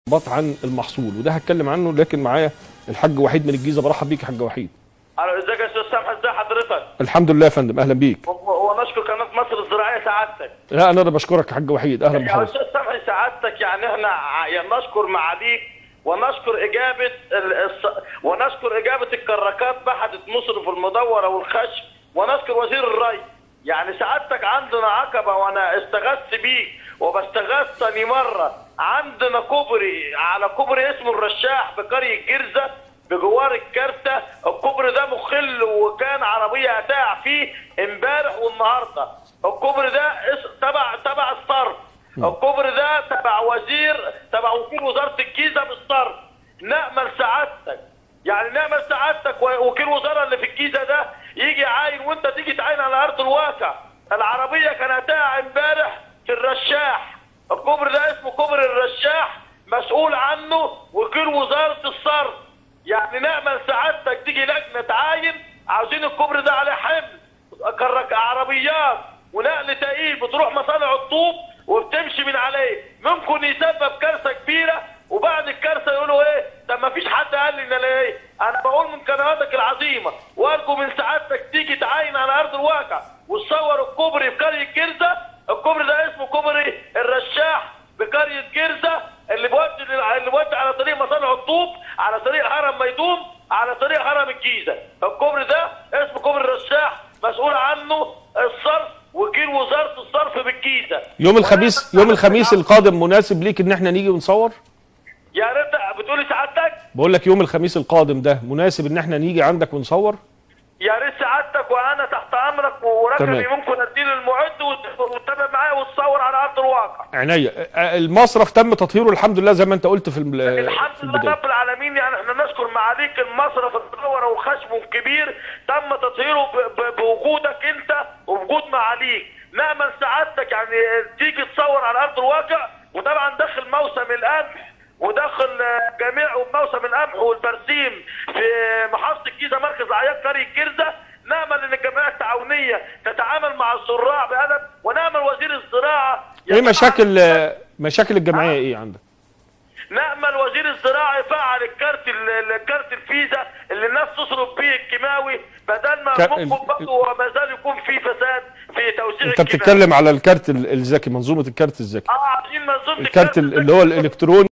بط عن المحصول وده هتكلم عنه لكن معايا الحاج وحيد من الجيزه برحب بيك يا حاج وحيد الو ازيك يا استاذ سامح ازي حضرتك الحمد لله يا فندم اهلا بيك و- ونشكر قناه مصر الزراعيه سعادتك لا انا اللي بشكرك يا حاج وحيد اهلا يا بحضرتك استاذ سامح سعادتك يعني احنا ع- يعني نشكر معاليك ونشكر اجابه ال- الص... ونشكر اجابه الكراكات بحثت مصرف المدوره والخشب ونشكر وزير الري يعني سعادتك عندنا عقبه وانا استغثت بيك وبستغث تاني مره عندنا كوبري على كوبري اسمه الرشاح في قريه جرزه بجوار الكارتة الكوبري ده مخل وكان عربية هتقع فيه امبارح والنهارده الكوبري ده اس- تبع تبع الصرف الكوبري ده تبع وزير تبع وكيل وزارة الجيزة بالصرف نأمل سعادتك يعني نأمل سعادتك و- وكيل وزارة اللي في الجيزة ده يجي عاين وانت تيجي تعاين على أرض الواقع العربية كانت هتقع امبارح في الرشاح الكوبري ده اسمه كوبري الرشاح مسؤول عنه وكيل وزارة الصرف يعني نأمل سعادتك تيجي لجنة تعاين عاوزين الكوبري ده عليه حمل كرك عربيات ونقل تقيل بتروح مصانع الطوب وبتمشي من عليه ممكن يسبب كارثة كبيرة وبعد الكارثة يقولوا ايه ده ما فيش حد قال لي انا ايه انا بقول من قنواتك العظيمة وارجو من سعادتك تيجي تعاين على ارض الواقع وتصور الكوبري في قرية جرزة الكوبري ده اسمه كوبري الرشاح بقرية جرزة اللي بودي اللي بودي على طريق مصانع الطوب على طريق هرم ميدوم على طريق هرم الجيزة الكوبري ده اسمه كوبري الرشاح مسؤول عنه الصرف وكيل وزارة الصرف بالجيزة يوم الخميس يوم الخميس القادم مناسب ليك ان احنا نيجي ونصور يا ريت بتقولي سعادتك بقول لك يوم الخميس القادم ده مناسب ان احنا نيجي عندك ونصور يا ريت سعادتك وانا تحت امرك ورقمي تمام. ممكن اديله المعد وت- وتتابع معايا وتصور على ارض الواقع عينيا آه، المصرف تم تطهيره الحمد لله زي ما انت قلت في الم- الحمد في لله البدايه رب العالمين يعني احنا نشكر معاليك المصرف الدورة وخشمه الكبير تم تطهيره ب- ب- بوجودك انت وبوجود معاليك نأمل سعادتك يعني تيجي تصور على ارض الواقع وطبعا داخل موسم القمح وداخل آه، جميع موسم القمح والبرسيم في محافظة الجيزة مركز اعياد قرية جرزة نأمل ان الجمعية التعاونية تتعامل مع الزراع بأدب ونأمل وزير الزراعة ايه يتعامل- مشاكل آه، مشاكل الجمعيه ايه عندك نأمل وزير الزراعة يفعل الكارت ال- الكارت الفيزا اللي الناس تصرف بيه الكيماوي بدل ما كا- ممكن ال- برضه وما زال يكون في فساد في توزيع انت الكيماوي. بتتكلم على الكارت ال- الذكي منظومه الكارت الذكي اه عايزين منظومه الكارت ال- اللي هو الالكتروني